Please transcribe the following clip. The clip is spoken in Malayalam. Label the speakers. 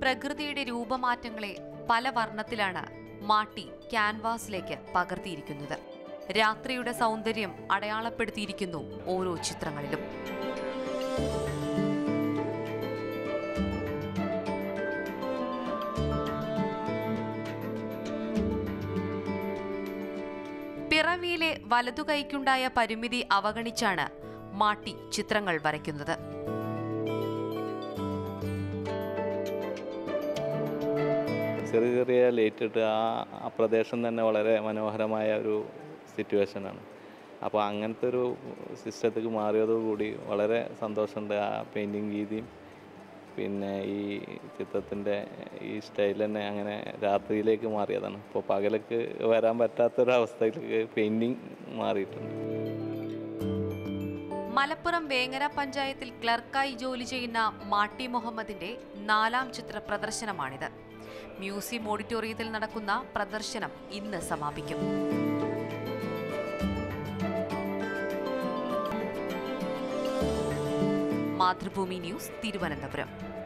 Speaker 1: പ്രകൃതിയുടെ രൂപമാറ്റങ്ങളെ പല വർണ്ണത്തിലാണ് മാട്ടി ക്യാൻവാസിലേക്ക് പകർത്തിയിരിക്കുന്നത് രാത്രിയുടെ സൗന്ദര്യം അടയാളപ്പെടുത്തിയിരിക്കുന്നു ഓരോ ചിത്രങ്ങളിലും പിറവിയിലെ വലതുകൈക്കുണ്ടായ പരിമിതി അവഗണിച്ചാണ് മാട്ടി ചിത്രങ്ങൾ വരയ്ക്കുന്നത്
Speaker 2: ചെറിയ ചെറിയ ലൈറ്റ് ഇട്ട് ആ ആ പ്രദേശം തന്നെ വളരെ മനോഹരമായ ഒരു സിറ്റുവേഷനാണ് അപ്പോൾ അങ്ങനത്തെ ഒരു സിസ്റ്റത്തേക്ക് മാറിയതോടുകൂടി വളരെ സന്തോഷമുണ്ട് ആ പെയിൻറ്റിങ് രീതിയും പിന്നെ ഈ ചിത്രത്തിൻ്റെ ഈ സ്റ്റൈൽ തന്നെ അങ്ങനെ രാത്രിയിലേക്ക് മാറിയതാണ് ഇപ്പോൾ പകലക്ക് വരാൻ പറ്റാത്തൊരവസ്ഥയിലേക്ക് പെയിൻറ്റിങ് മാറിയിട്ടുണ്ട്
Speaker 1: മലപ്പുറം വേങ്ങര പഞ്ചായത്തിൽ ക്ലർക്കായി ജോലി ചെയ്യുന്ന മാട്ടി മുഹമ്മദിന്റെ നാലാം ചിത്ര പ്രദർശനമാണിത് മ്യൂസിയം ഓഡിറ്റോറിയത്തിൽ നടക്കുന്ന പ്രദർശനം ഇന്ന് സമാപിക്കും മാതൃഭൂമി ന്യൂസ് തിരുവനന്തപുരം